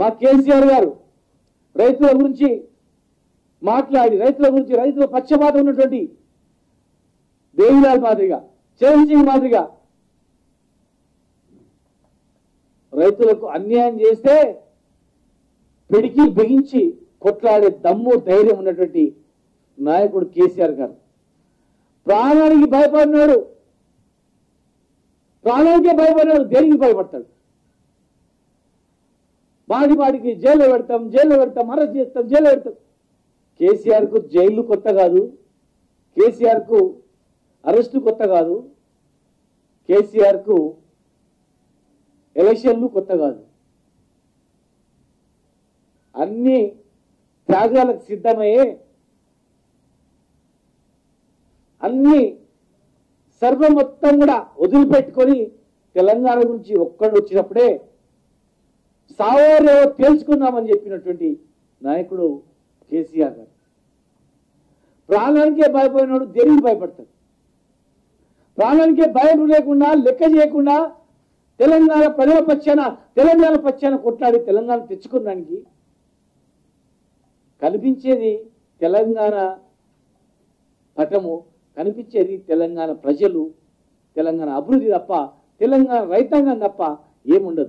మా కేసీఆర్ గారు రైతుల గురించి మాట్లాడి రైతుల గురించి రైతుల పక్షపాతం ఉన్నటువంటి దేవిలాల్ మాదిరిగా చిరంజీవి మాదిరిగా రైతులకు అన్యాయం చేస్తే పిడికి బిగించి కొట్లాడే దమ్ము ధైర్యం ఉన్నటువంటి నాయకుడు కేసీఆర్ గారు ప్రాణానికి భయపడినాడు ప్రాణానికే భయపడినాడు దేనికి భయపడతాడు బాడి బాడికి జైల్లో పెడతాం జైల్లో పెడతాం అరెస్ట్ చేస్తాం జైల్లో పెడతాం కేసీఆర్ కు జైలు కొత్త కాదు కేసీఆర్ కు అరెస్టు కొత్త కాదు కేసీఆర్ కు ఎలక్షన్లు కొత్త కాదు అన్ని త్యాగాలకు సిద్ధమయ్యే అన్ని సర్వం మొత్తం కూడా వదిలిపెట్టుకొని తెలంగాణ గురించి ఒక్కడు వచ్చినప్పుడే సావరేవో తేల్చుకుందామని చెప్పినటువంటి నాయకుడు కేసీఆర్ గారు ప్రాణానికే భయపడినాడు దేనికి భయపడతాడు ప్రాణానికే భయం లేకుండా లెక్క చేయకుండా తెలంగాణ ప్రజల పక్షాన తెలంగాణ పక్షాన కొట్లాడి తెలంగాణ తెచ్చుకున్నానికి కనిపించేది తెలంగాణ పటము కనిపించేది తెలంగాణ ప్రజలు తెలంగాణ అభివృద్ధి తప్ప తెలంగాణ రైతాంగం తప్ప ఏముండదు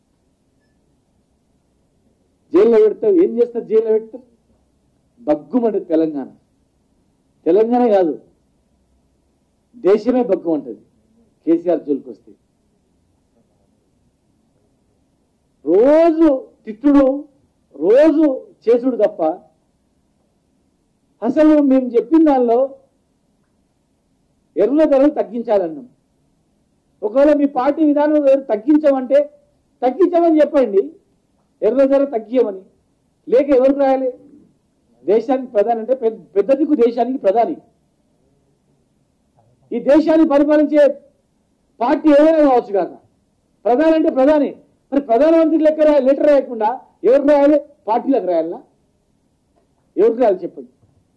జైల్లో పెడతావు ఏం చేస్తారు జైల్లో పెడతావు బగ్గుమంటది తెలంగాణ తెలంగాణ కాదు దేశమే బగ్గుమంటది కేసీఆర్ జోలికి వస్తే రోజు తిట్టుడు రోజు చేసుడు తప్ప అసలు మేము చెప్పిన దానిలో ఎరువుల ధరలు తగ్గించాలన్నాం ఒకవేళ మీ పార్టీ విధానం ఏదైనా తగ్గించమంటే తగ్గించమని చెప్పండి ఎరువుల ధర తగ్గియమని లేక ఎవరు రాయాలి దేశానికి ప్రధాని అంటే పెద్ద పెద్ద దిక్కు దేశానికి ప్రధాని ఈ దేశాన్ని పరిపాలించే పార్టీ ఏదైనా కావచ్చు కాక ప్రధాని అంటే ప్రధాని మరి ప్రధానమంత్రి లెక్క రాయ- లెటర్ రాయకుండా ఎవరు రాయాలి పార్టీలకు రాయాలనా ఎవరికి రాయాలి చెప్పండి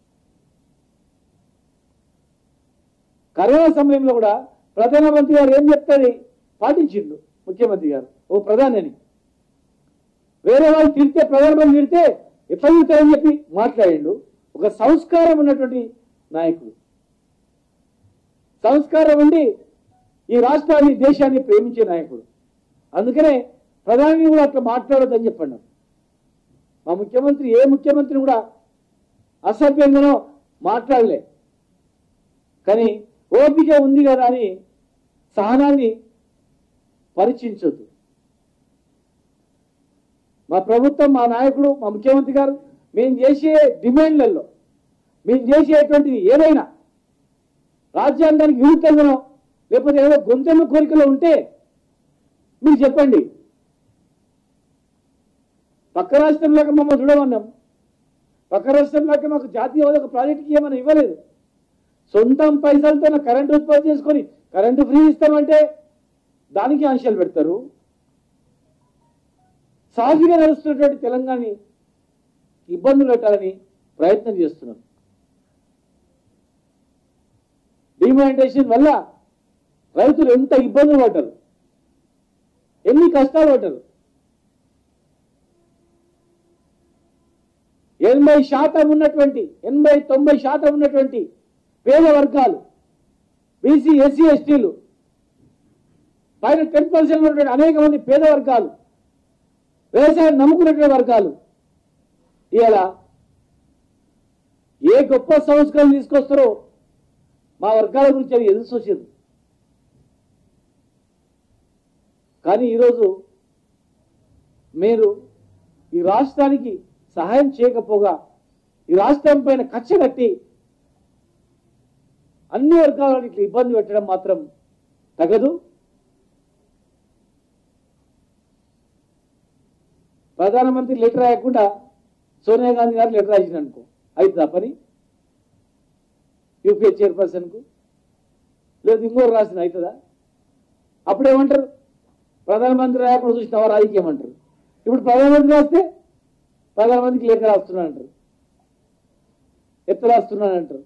కరోనా సమయంలో కూడా ప్రధానమంత్రి గారు ఏం చెప్తారు పాటించిండు ముఖ్యమంత్రి గారు ఓ ప్రధాని అని వేరే వాళ్ళు తిడితే ప్రధానమంత్రి తిడితే ఎట్లా తిడతారని చెప్పి మాట్లాడిండు ఒక సంస్కారం ఉన్నటువంటి నాయకుడు సంస్కారం ఉండి ఈ రాష్ట్రాన్ని దేశాన్ని ప్రేమించే నాయకుడు అందుకనే ప్రధాని కూడా అట్లా మాట్లాడొద్దని చెప్పండి మా ముఖ్యమంత్రి ఏ ముఖ్యమంత్రి కూడా అసభ్యంగానో మాట్లాడలే కానీ ఓపిక ఉంది కదా అని సహనాన్ని పరీక్షించొద్దు మా ప్రభుత్వం మా నాయకుడు మా ముఖ్యమంత్రి గారు మేము చేసే డిమాండ్లలో మేము చేసేటువంటిది ఏదైనా రాజ్యాంగానికి విరుద్ధంగానో లేకపోతే ఏదో గొంతెమ్మ కోరికలో ఉంటే మీరు చెప్పండి పక్క రాష్ట్రంలోకి మమ్మల్ని చూడమన్నాం పక్క రాష్ట్రంలోకి మాకు జాతీయ హోదా ప్రాజెక్టుకి ఏమైనా ఇవ్వలేదు సొంతం పైసలతో నా కరెంటు ఉత్పత్తి చేసుకొని కరెంటు ఫ్రీ ఇస్తామంటే దానికి ఆంక్షలు పెడతారు సాఫీగా నడుస్తున్నటువంటి తెలంగాణని ఇబ్బందులు పెట్టాలని ప్రయత్నం చేస్తున్నారు డిమానిటేషన్ వల్ల రైతులు ఎంత ఇబ్బందులు పడ్డారు ఎన్ని కష్టాలు పడ్డారు ఎనభై శాతం ఉన్నటువంటి ఎనభై తొంభై శాతం ఉన్నటువంటి పేద వర్గాలు బీసీ ఎస్సీ ఎస్టీలు పైన టెన్ పర్సెంట్ ఉన్నటువంటి అనేక మంది పేద వర్గాలు వ్యవసాయం నమ్ముకున్నటువంటి వర్గాలు ఇలా ఏ గొప్ప సంస్కరణ తీసుకొస్తారో మా వర్గాల గురించి అని ఎదురు చూసేది కానీ ఈరోజు మీరు ఈ రాష్ట్రానికి సహాయం చేయకపోగా ఈ రాష్ట్రం పైన కచ్చ కట్టి అన్ని వర్గాలను ఇట్లా ఇబ్బంది పెట్టడం మాత్రం తగదు ప్రధానమంత్రి లెటర్ రాయకుండా సోనియా గాంధీ గారు లెటర్ రాసిన అనుకో అవుతుందా పని యూపీఏ చైర్పర్సన్కు లేదు ఇంకోరు రాసిన అవుతుందా అప్పుడేమంటారు ప్రధానమంత్రి రాయకుండా చూసినావా రాజకీయం అంటారు ఇప్పుడు ప్రధానమంత్రి రాస్తే ప్రధానమంత్రికి లేఖ రాస్తున్నాను అంటారు ఎత్తు రాస్తున్నాను అంటారు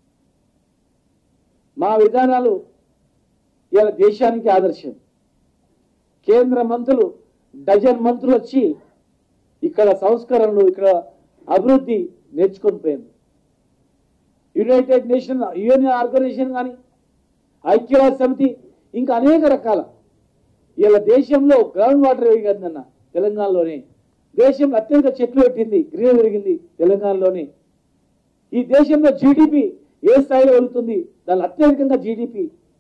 మా విధానాలు ఇవాళ దేశానికి ఆదర్శం కేంద్ర మంత్రులు డజన్ మంత్రులు వచ్చి ఇక్కడ సంస్కరణలు ఇక్కడ అభివృద్ధి నేర్చుకొని పోయింది యునైటెడ్ నేషన్ యుఎన్ ఆర్గనైజేషన్ కానీ ఐక్యరాజ్య సమితి ఇంకా అనేక రకాల ఇలా దేశంలో గ్రౌండ్ వాటర్ పెరిగిందన్న తెలంగాణలోనే దేశంలో అత్యధిక చెట్లు పెట్టింది గ్రీన్ పెరిగింది తెలంగాణలోనే ఈ దేశంలో జీడిపి ఏ స్థాయిలో వెళుతుంది దాని అత్యధికంగా జీడిపి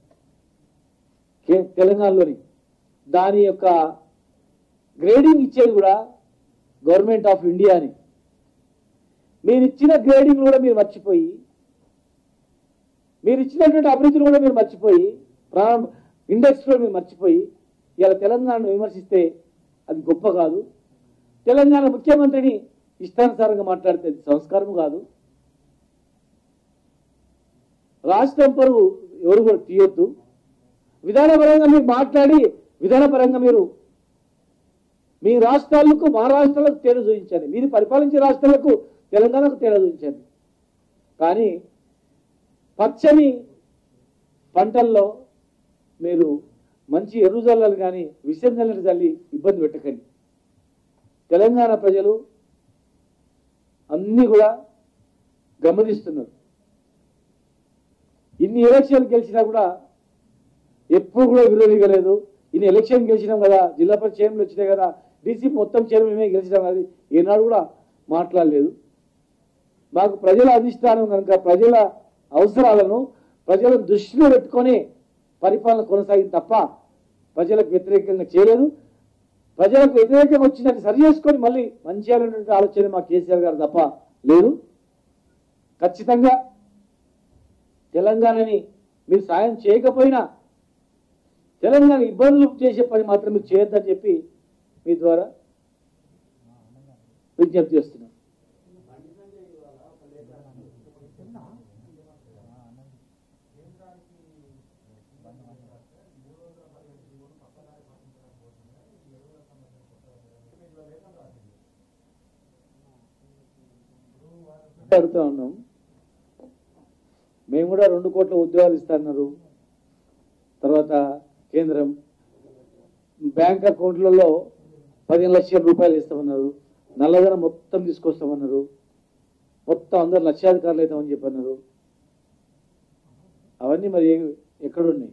తెలంగాణలోని దాని యొక్క గ్రేడింగ్ ఇచ్చేది కూడా గవర్నమెంట్ ఆఫ్ ఇండియా అని మీరు ఇచ్చిన గ్రేడింగ్ కూడా మీరు మర్చిపోయి మీరు ఇచ్చినటువంటి అభివృద్ధిని కూడా మీరు మర్చిపోయి ప్రారంభ ఇండెక్స్ కూడా మీరు మర్చిపోయి ఇలా తెలంగాణను విమర్శిస్తే అది గొప్ప కాదు తెలంగాణ ముఖ్యమంత్రిని ఇష్టానుసారంగా మాట్లాడితే అది సంస్కారం కాదు రాష్ట్రం పరువు ఎవరు కూడా తీయొద్దు విధానపరంగా మీరు మాట్లాడి విధానపరంగా మీరు మీ రాష్ట్రాలకు మా రాష్ట్రాలకు తేడా చూపించండి మీరు పరిపాలించే రాష్ట్రాలకు తెలంగాణకు తేడా చూపించండి కానీ పచ్చని పంటల్లో మీరు మంచి ఎరుజల్లలు కానీ విషం జల్లలు చల్లి ఇబ్బంది పెట్టకండి తెలంగాణ ప్రజలు అన్నీ కూడా గమనిస్తున్నారు ఇన్ని ఎలక్షన్లు గెలిచినా కూడా ఎప్పుడు కూడా విరోధిగా లేదు ఇన్ని ఎలక్షన్ గెలిచినాం కదా జిల్లా పరిషత్ చైర్మన్ వచ్చినాయి కదా డీసీ మొత్తం చైర్మన్ మేమే గెలిచినాం కదా ఏనాడు కూడా మాట్లాడలేదు మాకు ప్రజల అధిష్టానం కనుక ప్రజల అవసరాలను ప్రజలను దృష్టిలో పెట్టుకొని పరిపాలన కొనసాగింది తప్ప ప్రజలకు వ్యతిరేకంగా చేయలేదు ప్రజలకు వ్యతిరేకంగా వచ్చినట్టు సరి చేసుకొని మళ్ళీ మంచి అనేటువంటి ఆలోచన మా కేసీఆర్ గారు తప్ప లేదు ఖచ్చితంగా తెలంగాణని మీరు సాయం చేయకపోయినా తెలంగాణ ఇబ్బందులు చేసే పని మాత్రం మీరు చేయొద్దని చెప్పి మీ ద్వారా విజ్ఞప్తి చేస్తున్నాం అడుగుతా ఉన్నాం మేము కూడా రెండు కోట్ల ఉద్యోగాలు ఇస్తున్నారు తర్వాత కేంద్రం బ్యాంక్ అకౌంట్లలో పదిహేను లక్షల రూపాయలు ఇస్తామన్నారు నల్లధనం మొత్తం తీసుకొస్తామన్నారు మొత్తం అందరు లక్షాధికారులు అవుతామని చెప్పన్నారు అవన్నీ మరి ఏ- ఎక్కడున్నాయి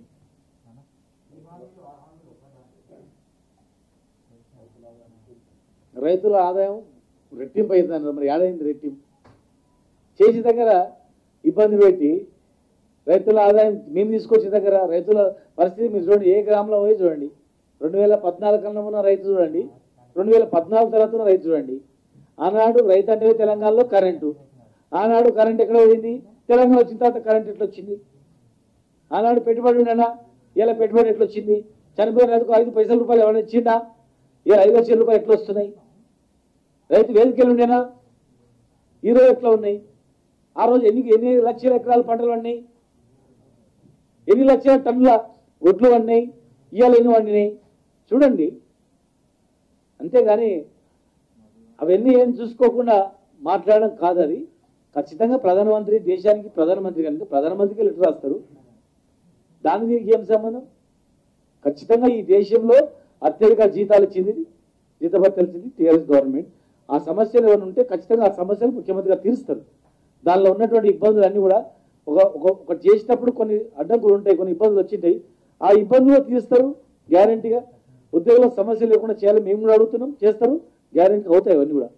రైతుల ఆదాయం రెట్టింపు అవుతుంది మరి ఏడైంది రెట్టింపు చేసి దగ్గర ఇబ్బంది పెట్టి రైతుల ఆదాయం మేము తీసుకొచ్చే దగ్గర రైతుల పరిస్థితి మీరు చూడండి ఏ గ్రామంలో పోయి చూడండి రెండు వేల పద్నాలుగు కన్నా ఉన్న రైతు చూడండి రెండు వేల పద్నాలుగు తర్వాత ఉన్న రైతు చూడండి ఆనాడు రైతు అంటే తెలంగాణలో కరెంటు ఆనాడు కరెంట్ ఎక్కడ పోయింది తెలంగాణ వచ్చిన తర్వాత కరెంట్ ఎట్లా వచ్చింది ఆనాడు పెట్టుబడి ఉండనా ఇలా పెట్టుబడి ఎట్లా వచ్చింది చనిపోయిన రైతుకు ఐదు పైసల రూపాయలు ఎవరైనా ఇచ్చిందా ఇలా ఐదు లక్షల రూపాయలు ఎట్లా వస్తున్నాయి రైతు వేదికలు ఉండేనా ఈరోజు ఎట్లా ఉన్నాయి ఆ రోజు ఎన్ని ఎన్ని లక్షల ఎకరాల పంటలు ఉన్నాయి ఎన్ని లక్షల టన్నుల ఒడ్లు పడినాయి ఇవాళ ఎన్ని వండినాయి చూడండి అంతేగాని అవన్నీ ఏం చూసుకోకుండా మాట్లాడడం కాదు అది ఖచ్చితంగా ప్రధానమంత్రి దేశానికి ప్రధానమంత్రి కనుక ప్రధానమంత్రికి లెటర్ రాస్తారు దానికి దీనికి ఏం సంబంధం ఖచ్చితంగా ఈ దేశంలో అత్యధిక జీతాలు ఇచ్చింది జీతభత్యాలు ఇచ్చింది టీఆర్ఎస్ గవర్నమెంట్ ఆ సమస్యలు ఏమైనా ఉంటే ఖచ్చితంగా ఆ సమస్యలు ముఖ్యమంత్రి గారు తీరుస్తారు దానిలో ఉన్నటువంటి ఇబ్బందులు అన్ని కూడా ఒక ఒక ఒకటి చేసినప్పుడు కొన్ని అడ్డంకులు ఉంటాయి కొన్ని ఇబ్బందులు వచ్చింటాయి ఆ ఇబ్బందులు తీరుస్తారు గ్యారంటీగా ఉద్యోగుల సమస్యలు లేకుండా చేయాలి మేము కూడా అడుగుతున్నాం చేస్తారు గ్యారంటీ అవుతాయి అవన్నీ కూడా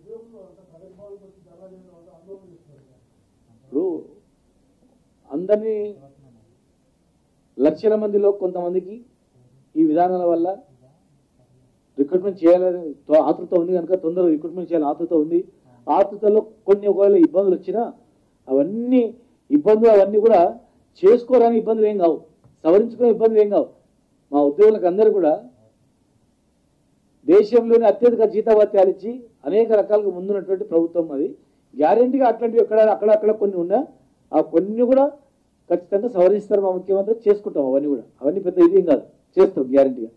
ఇప్పుడు అందరినీ లక్షల మందిలో కొంతమందికి ఈ విధానాల వల్ల రిక్రూట్మెంట్ చేయాలని తో- ఆతృత ఉంది కనుక తొందరగా రిక్రూట్మెంట్ చేయాలని ఆతృత ఉంది ఆతృతలో కొన్ని ఒకవేళ ఇబ్బందులు వచ్చినా అవన్నీ ఇబ్బందులు అవన్నీ కూడా చేసుకోవడానికి ఇబ్బందులు ఏం కావు సవరించుకునే ఇబ్బందులు ఏం కావు మా ఉద్యోగులకు అందరూ కూడా దేశంలోనే అత్యధిక జీతభత్యాలు ఇచ్చి అనేక రకాలుగా ముందున్నటువంటి ప్రభుత్వం అది గ్యారెంటీగా అట్లాంటివి ఎక్కడ అక్కడ అక్కడ కొన్ని ఉన్నా ఆ కొన్ని కూడా ఖచ్చితంగా సవరిస్తారు మా ముఖ్యమంత్రి చేసుకుంటాం అవన్నీ కూడా అవన్నీ పెద్ద ఇదేం కాదు చేస్తాం గ్యారెంటీగా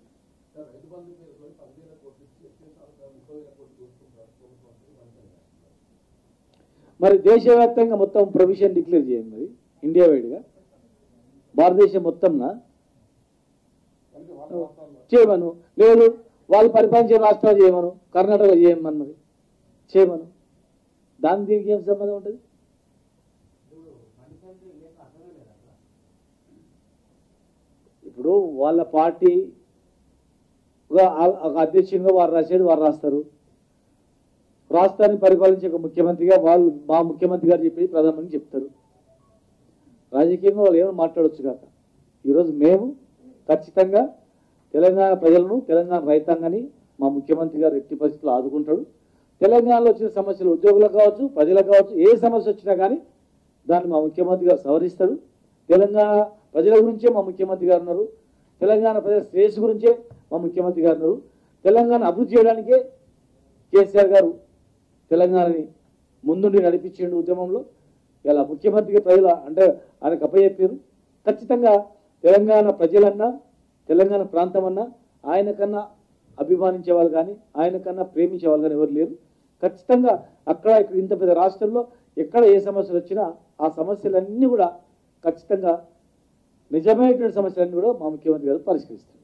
మరి దేశవ్యాప్తంగా మొత్తం ప్రొవిజన్ డిక్లేర్ చేయండి మరి ఇండియా వైడ్గా భారతదేశం మొత్తంనా చేయమను లేదు వాళ్ళు పరిపాలించే రాష్ట్రాలు చేయమను కర్ణాటక చేయమన్నది చేయమను దాని దీనికి ఏం సంబంధం ఉంటుంది ఇప్పుడు వాళ్ళ పార్టీ ఒక ఒక అధ్యక్షునిగా వారు రాసేది వారు రాస్తారు రాష్ట్రాన్ని పరిపాలించే ఒక ముఖ్యమంత్రిగా వాళ్ళు మా ముఖ్యమంత్రి గారు చెప్పేది ప్రధానమంత్రి చెప్తారు రాజకీయంగా వాళ్ళు ఏమైనా మాట్లాడొచ్చు కాక ఈరోజు మేము ఖచ్చితంగా తెలంగాణ ప్రజలను తెలంగాణ రైతాంగాన్ని మా ముఖ్యమంత్రి గారు ఎట్టి పరిస్థితుల్లో ఆదుకుంటాడు తెలంగాణలో వచ్చిన సమస్యలు ఉద్యోగులకు కావచ్చు ప్రజలకు కావచ్చు ఏ సమస్య వచ్చినా కానీ దాన్ని మా ముఖ్యమంత్రి గారు సవరిస్తాడు తెలంగాణ ప్రజల గురించే మా ముఖ్యమంత్రి గారు ఉన్నారు తెలంగాణ ప్రజల శ్రేయస్సు గురించే మా ముఖ్యమంత్రి గారు ఉన్నారు తెలంగాణ అభివృద్ధి చేయడానికే కేసీఆర్ గారు తెలంగాణని ముందుండి నడిపించిండు ఉద్యమంలో ఇలా ముఖ్యమంత్రికి ప్రజల అంటే ఆయనకు అప్పచెప్పారు ఖచ్చితంగా తెలంగాణ ప్రజలన్నా తెలంగాణ ప్రాంతం అన్నా ఆయన కన్నా అభిమానించే వాళ్ళు కానీ ఆయన కన్నా ప్రేమించే వాళ్ళు కానీ ఎవరు లేరు ఖచ్చితంగా అక్కడ ఇక్కడ ఇంత పెద్ద రాష్ట్రంలో ఎక్కడ ఏ సమస్యలు వచ్చినా ఆ సమస్యలన్నీ కూడా ఖచ్చితంగా నిజమైనటువంటి సమస్యలన్నీ కూడా మా ముఖ్యమంత్రి గారు పరిష్కరిస్తారు